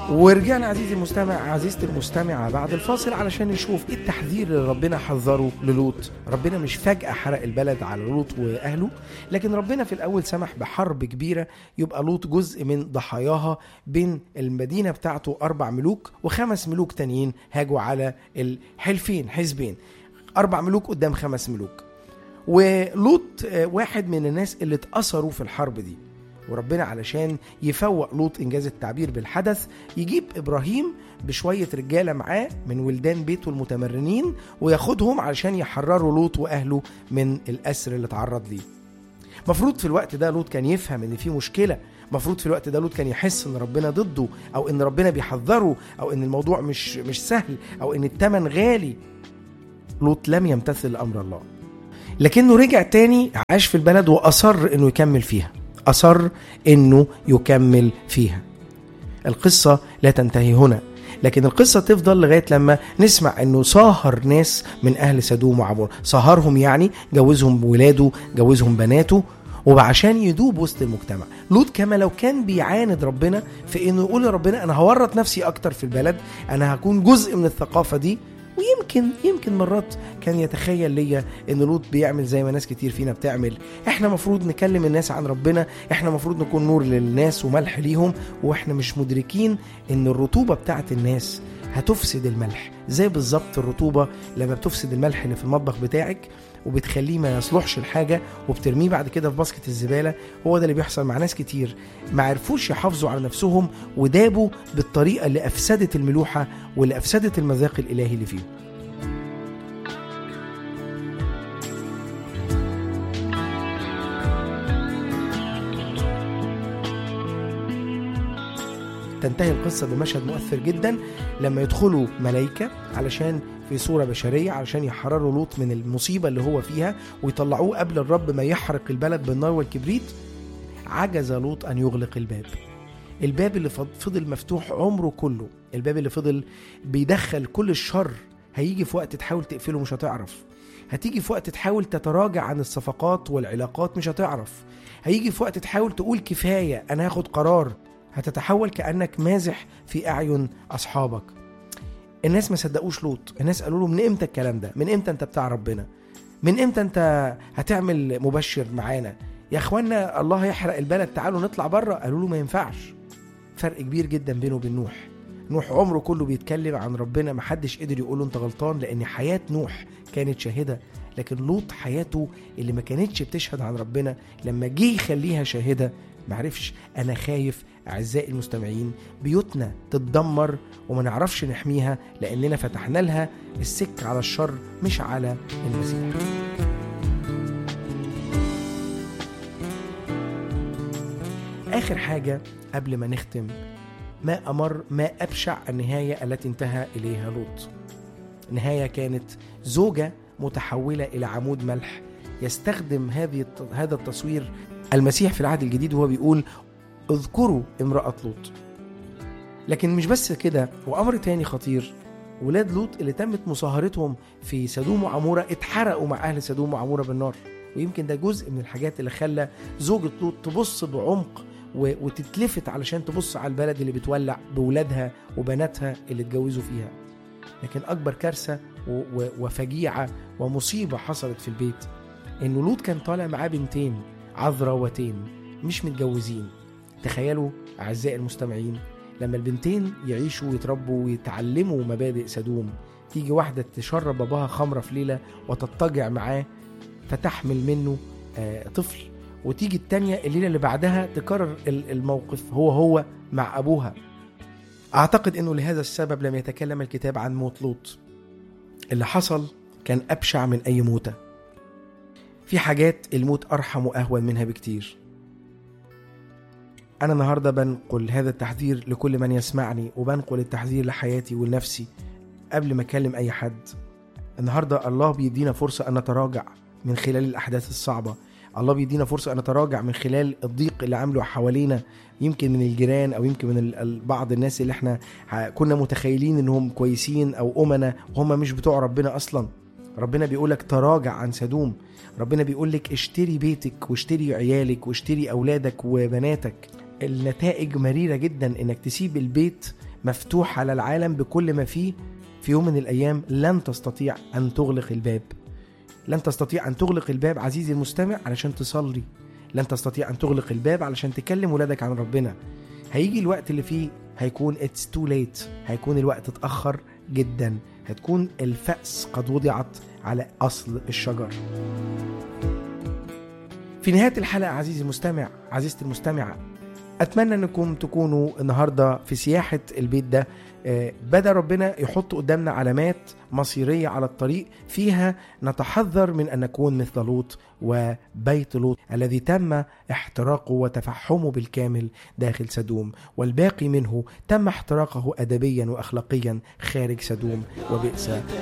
ورجعنا عزيزي المستمع عزيزتي المستمعة بعد الفاصل علشان نشوف ايه التحذير اللي ربنا حذره للوط ربنا مش فجأة حرق البلد على لوط وأهله لكن ربنا في الأول سمح بحرب كبيرة يبقى لوط جزء من ضحاياها بين المدينة بتاعته أربع ملوك وخمس ملوك تانيين هاجوا على الحلفين حزبين أربع ملوك قدام خمس ملوك ولوط آه، واحد من الناس اللي اتأثروا في الحرب دي وربنا علشان يفوق لوط انجاز التعبير بالحدث يجيب ابراهيم بشويه رجاله معاه من ولدان بيته المتمرنين وياخدهم علشان يحرروا لوط واهله من الاسر اللي اتعرض ليه. مفروض في الوقت ده لوط كان يفهم ان في مشكله مفروض في الوقت ده لوط كان يحس ان ربنا ضده او ان ربنا بيحذره او ان الموضوع مش مش سهل او ان الثمن غالي لوط لم يمتثل لامر الله لكنه رجع تاني عاش في البلد واصر انه يكمل فيها أصر إنه يكمل فيها القصة لا تنتهي هنا لكن القصة تفضل لغاية لما نسمع انه صاهر ناس من اهل سدوم وعمور صاهرهم يعني جوزهم ولاده جوزهم بناته وعشان يدوب وسط المجتمع لوط كما لو كان بيعاند ربنا في انه يقول لربنا انا هورط نفسي اكتر في البلد انا هكون جزء من الثقافة دي ويمكن يمكن مرات كان يتخيل ليا ان لوط بيعمل زي ما ناس كتير فينا بتعمل احنا مفروض نكلم الناس عن ربنا احنا مفروض نكون نور للناس وملح ليهم واحنا مش مدركين ان الرطوبة بتاعت الناس هتفسد الملح زي بالظبط الرطوبة لما بتفسد الملح اللي في المطبخ بتاعك وبتخليه ما يصلحش الحاجة وبترميه بعد كده في باسكت الزبالة هو ده اللي بيحصل مع ناس كتير ما عرفوش يحافظوا على نفسهم ودابوا بالطريقة اللي أفسدت الملوحة واللي أفسدت المذاق الإلهي اللي فيهم تنتهي القصة بمشهد مؤثر جدا لما يدخلوا ملايكة علشان في صورة بشرية علشان يحرروا لوط من المصيبة اللي هو فيها ويطلعوه قبل الرب ما يحرق البلد بالنار والكبريت عجز لوط أن يغلق الباب الباب اللي فض- فضل مفتوح عمره كله الباب اللي فضل بيدخل كل الشر هيجي في وقت تحاول تقفله مش هتعرف هتيجي في وقت تحاول تتراجع عن الصفقات والعلاقات مش هتعرف هيجي في وقت تحاول تقول كفاية أنا هاخد قرار هتتحول كأنك مازح في أعين أصحابك الناس ما صدقوش لوط الناس قالوا له من امتى الكلام ده من امتى انت بتاع ربنا من امتى انت هتعمل مبشر معانا يا اخوانا الله يحرق البلد تعالوا نطلع بره قالوا له ما ينفعش فرق كبير جدا بينه وبين نوح نوح عمره كله بيتكلم عن ربنا محدش قدر يقول له انت غلطان لان حياة نوح كانت شاهدة لكن لوط حياته اللي ما كانتش بتشهد عن ربنا لما جه يخليها شاهدة معرفش انا خايف اعزائي المستمعين بيوتنا تتدمر وما نعرفش نحميها لاننا فتحنا لها السك على الشر مش على المسيح اخر حاجه قبل ما نختم ما امر ما ابشع النهايه التي انتهى اليها لوط نهايه كانت زوجه متحوله الى عمود ملح يستخدم هذه الت- هذا التصوير المسيح في العهد الجديد وهو بيقول اذكروا امرأة لوط لكن مش بس كده وأمر تاني خطير ولاد لوط اللي تمت مصاهرتهم في سدوم وعمورة اتحرقوا مع أهل سدوم وعمورة بالنار ويمكن ده جزء من الحاجات اللي خلى زوجة لوط تبص بعمق و- وتتلفت علشان تبص على البلد اللي بتولع بولادها وبناتها اللي اتجوزوا فيها لكن أكبر كارثة و- و- وفجيعة ومصيبة حصلت في البيت إنه لوط كان طالع معاه بنتين عذراوتين مش متجوزين تخيلوا أعزائي المستمعين لما البنتين يعيشوا ويتربوا ويتعلموا مبادئ سدوم تيجي واحدة تشرب باباها خمرة في ليلة وتضطجع معاه فتحمل منه آه، طفل وتيجي التانية الليلة اللي بعدها تكرر ال- الموقف هو هو مع أبوها أعتقد أنه لهذا السبب لم يتكلم الكتاب عن موت لوط اللي حصل كان أبشع من أي موتة في حاجات الموت أرحم وأهون منها بكتير أنا النهاردة بنقل هذا التحذير لكل من يسمعني وبنقل التحذير لحياتي ولنفسي قبل ما أكلم أي حد النهاردة الله بيدينا فرصة أن نتراجع من خلال الأحداث الصعبة الله بيدينا فرصة أن نتراجع من خلال الضيق اللي عامله حوالينا يمكن من الجيران أو يمكن من ال- ال- بعض الناس اللي احنا ع- كنا متخيلين إنهم كويسين أو أمنا وهم مش بتوع ربنا أصلا ربنا بيقولك تراجع عن سدوم ربنا بيقولك اشتري بيتك واشتري عيالك واشتري أولادك وبناتك النتائج مريرة جدا إنك تسيب البيت مفتوح على العالم بكل ما فيه في يوم من الأيام لن تستطيع أن تغلق الباب لن تستطيع أن تغلق الباب عزيزي المستمع علشان تصلي لن تستطيع أن تغلق الباب علشان تكلم ولادك عن ربنا هيجي الوقت اللي فيه هيكون اتس تو ليت هيكون الوقت اتأخر جدا هتكون الفأس قد وضعت على أصل الشجر في نهاية الحلقة عزيزي المستمع عزيزتي المستمعة أتمنى أنكم تكونوا النهاردة في سياحة البيت ده آه، بدأ ربنا يحط قدامنا علامات مصيرية على الطريق فيها نتحذر من أن نكون مثل لوط وبيت لوط الذي تم احتراقه وتفحمه بالكامل داخل سدوم والباقي منه تم احتراقه أدبيا وأخلاقيا خارج سدوم وبئس